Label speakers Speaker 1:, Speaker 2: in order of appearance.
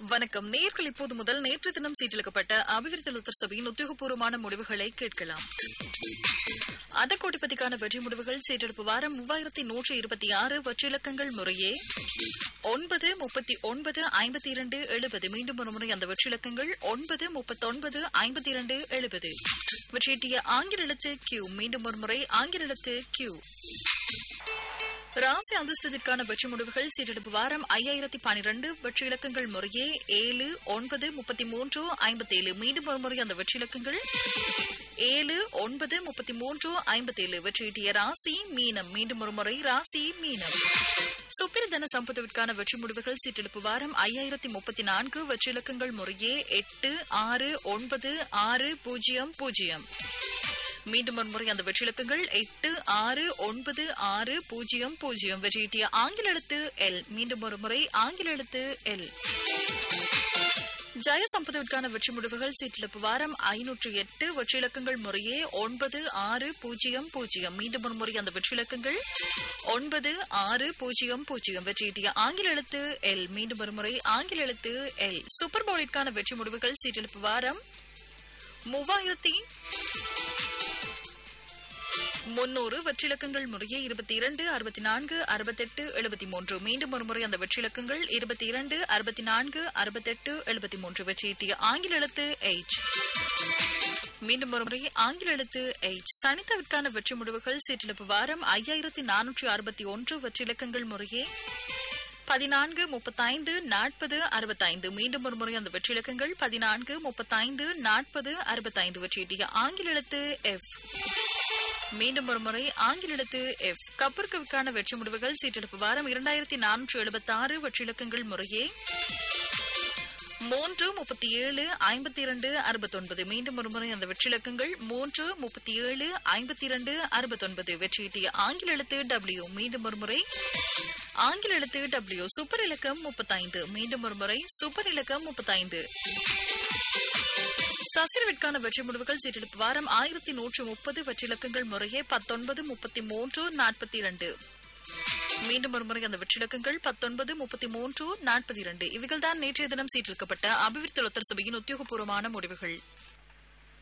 Speaker 1: வணக்கம் நேர்கள் இப்போது முதல் நேற்று தினம் சீட்டளிக்கப்பட்ட அபிவிருத்தி லுத்தர் சபையின் உத்தியோகபூர்வமான முடிவுகளை கேட்கலாம் அதக்கோட்டிப்பதிக்கான வெற்றி முடிவுகள் சீட்டெடுப்பு வாரம் மூவாயிரத்தி நூற்றி இருபத்தி ஆறு வெற்றிலக்கங்கள் முறையே ஒன்பது முப்பத்தி ஒன்பது ஐம்பத்தி இரண்டு எழுபது மீண்டும் ஒரு முறை அந்த வெற்றிலக்கங்கள் ஒன்பது முப்பத்தொன்பது ஐம்பத்தி இரண்டு எழுபது வெற்றியீட்டிய ஆங்கில எழுத்து கியூ மீண்டும் ஒரு முறை ஆங்கில எழுத்து கியூ ராசி அந்தஸ்தத்திற்கான வெற்றி முடிவுகள் சீட்டெடுப்பு வாரம் ஐயாயிரத்தி பனிரெண்டு வெற்றி இலக்கங்கள் முறையே ஏழு ஒன்பது முப்பத்தி மூன்று ஐம்பத்தி ஏழு மீண்டும் ஒரு முறை அந்த வெற்றி இலக்கங்கள் ஏழு ஒன்பது முப்பத்தி மூன்று ஐம்பத்தி ஏழு வெற்றியீட்டிய ராசி மீனம் மீண்டும் ஒரு முறை ராசி மீனம் சுப்பிரதன சம்பத்துவிற்கான வெற்றி முடிவுகள் சீட்டெடுப்பு வாரம் ஐயாயிரத்தி முப்பத்தி நான்கு வெற்றி இலக்கங்கள் முறையே எட்டு ஆறு ஒன்பது ஆறு பூஜ்ஜியம் பூஜ்ஜியம் மீண்டும் ஒரு முறை அந்த வெற்றிலக்கங்கள் எட்டு ஆறு ஒன்பது ஆறு பூஜ்ஜியம் பூஜ்ஜியம் வெற்றியீட்டிய ஆங்கில எழுத்து எல் மீண்டும் ஒரு முறை ஆங்கில எழுத்து எல் ஜெயசம்பதவிற்கான வெற்றி முடிவுகள் சீட்டிழப்பு வாரம் ஐநூற்று எட்டு வெற்றிலக்கங்கள் முறையே ஒன்பது ஆறு பூஜ்ஜியம் பூஜ்ஜியம் மீண்டும் ஒரு முறை அந்த வெற்றிலக்கங்கள் ஒன்பது ஆறு பூஜ்ஜியம் பூஜ்ஜியம் வெற்றியீட்டிய ஆங்கில எழுத்து எல் மீண்டும் ஒரு முறை ஆங்கில எழுத்து எல் சூப்பர் பவுலிற்கான வெற்றி முடிவுகள் சீட்டிழப்பு வாரம் மூவாயிரத்தி முன்னூறு வெற்றிலக்கங்கள் முறையே இருபத்தி இரண்டு அறுபத்தி நான்கு அறுபத்தெட்டு எழுபத்தி மூன்று மீண்டும் ஒரு முறை அந்த வெற்றிலக்கங்கள் இருபத்தி இரண்டு அறுபத்தி நான்கு அறுபத்தெட்டு எழுபத்தி மூன்று வெற்றியீட்டிய ஆங்கில எழுத்து எயிட் மீண்டும் ஒரு முறை ஆங்கில எழுத்து எயிட் சனித்தவிற்கான வெற்றி முடிவுகள் சீட்டிழப்பு வாரம் ஐயாயிரத்தி நானூற்றி அறுபத்தி ஒன்று வெற்றிலக்கங்கள் முறையே பதினான்கு முப்பத்தைந்து நாற்பது அறுபத்தைந்து மீண்டும் ஒரு முறை அந்த வெற்றிலக்கங்கள் பதினான்கு முப்பத்தைந்து நாற்பது அறுபத்தைந்து வெற்றியீட்டிய ஆங்கில எழுத்து எஃப் மீண்டும் ஒரு முறை ஆங்கில எழுத்து எஃப் கப்பற்குவிற்கான வெற்றி முடிவுகள் சீட்டெடுப்பு வாரம் இரண்டாயிரத்தி நானூற்று எழுபத்தி ஆறு வெற்றிலக்கங்கள் முறையே மூன்று முப்பத்தி ஏழு ஐம்பத்தி இரண்டு அறுபத்தொன்பது மீண்டும் ஒரு முறை அந்த வெற்றிலக்கங்கள் மூன்று முப்பத்தி ஏழு ஐம்பத்தி இரண்டு அறுபத்தொன்பது வெற்றியீட்டிய ஆங்கில எழுத்து டபிள்யூ மீண்டும் ஒரு முறை ஆங்கில எழுத்து டபிள்யூ சூப்பர் இலக்கம் முப்பத்தைந்து மீண்டும் ஒரு முறை சூப்பர் இலக்கம் முப்பத்தைந்து சசிரவிற்கான வெற்றி முடிவுகள் சீட்டெடுப்பு வாரம் ஆயிரத்தி நூற்று முப்பது வெற்றிலக்கங்கள் முறையே பத்தொன்பது முப்பத்தி மூன்று நாற்பத்தி இரண்டு மீண்டும் ஒரு முறை அந்த வெற்றிலக்கங்கள் பத்தொன்பது முப்பத்தி மூன்று நாற்பத்தி இரண்டு இவைகள்தான் நேற்றைய தினம் சீட்டிருக்கப்பட்ட அபிவிருத்தி ஒத்தர் சபையின் உத்தியோகபூர்வமான முடிவுகள்